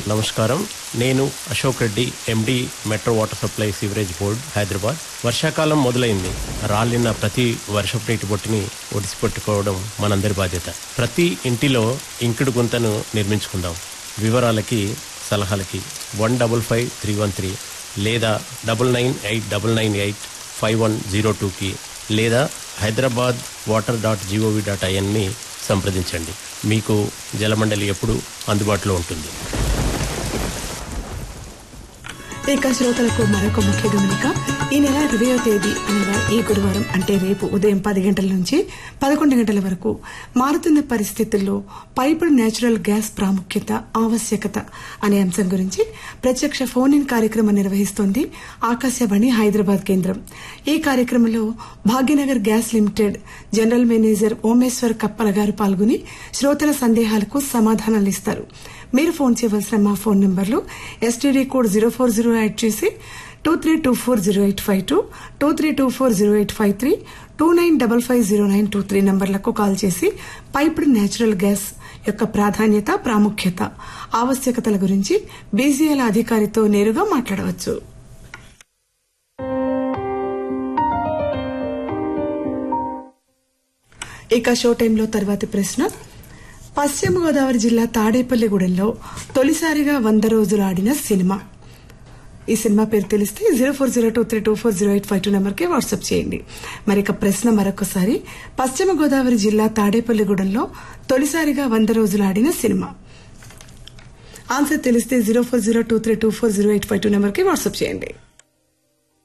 నమస్కారం నేను Ashok Reddy MD metro water supply sewerage board Hyderabad వర్షాకాలం మొదలైంది రాలిన ప్రతి వర్షపు నీటి బొట్టుని ఒడిసిపెట్టుకోవడం మనందరి బాధ్యత ప్రతి ఇంటిలో ఇంకుడు గుంతను నిర్మించుకుందాం వివరాలకి సలహాలకి one double five three one three లేదా double nine eight double nine eight five one zero టూకి లేదా Hyderabad water dot gov dot ఐఎన్ని సంప్రదించండి మీకు జలమండలి ఎప్పుడు అందుబాటులో ఉంటుంది ఇక శ్రోతలకు మరొక ముఖ్య గమనిక ఈ నెల ఇరవయో తేదీ అనగా ఈ గురువారం అంటే రేపు ఉదయం పది గంటల నుంచి పదకొండు గంటల వరకు మారుతున్న పరిస్థితుల్లో పైపుడ్ నేచురల్ గ్యాస్ ప్రాముఖ్యత ఆవశ్యకత అనే అంశం గురించి ప్రత్యక్ష ఫోన్ ఇన్ కార్యక్రమం నిర్వహిస్తోంది ఆకాశవాణి హైదరాబాద్ కేంద్రం ఈ కార్యక్రమంలో Bhagyanagar gas limited general manager Omeshwar Kappala garu పాల్గొని శ్రోతల సందేహాలకు సమాధానాలు ఇస్తారు మీరు ఫోన్ చేయవలసిన మా ఫోన్ నంబర్లు STD code zero four zero eight చేసి two three two four zero eight five two two three two four zero eight five three two nine double five zero nine two three నంబర్లకు call చేసి piped natural gas యొక్క ప్రాధాన్యత ప్రాముఖ్యత ఆవశ్యకతల గురించి బీసీఎల్ అధికారితో నేరుగా మాట్లాడవచ్చు ఇక షో టైంలో తర్వాతి ప్రశ్న పశ్చిమ గోదావరి జిల్లా తాడేపల్లిగూడెంలో తొలిసారిగా వంద రోజులు ఆడిన సినిమా ఈ సినిమా పేరు తెలిస్తే zero four zero two three two four zero eight five two నెంబర్కి వాట్సాప్ చేయండి మరి ఇక ప్రశ్న మరొకసారి పశ్చిమ గోదావరి జిల్లా తాడేపల్లిగూడెంలో తొలిసారిగా వంద రోజులు ఆడిన సినిమా ఆన్సర్ తెలిస్తే zero four zero two three two four zero eight five two నెంబర్కి వాట్సాప్ చేయండి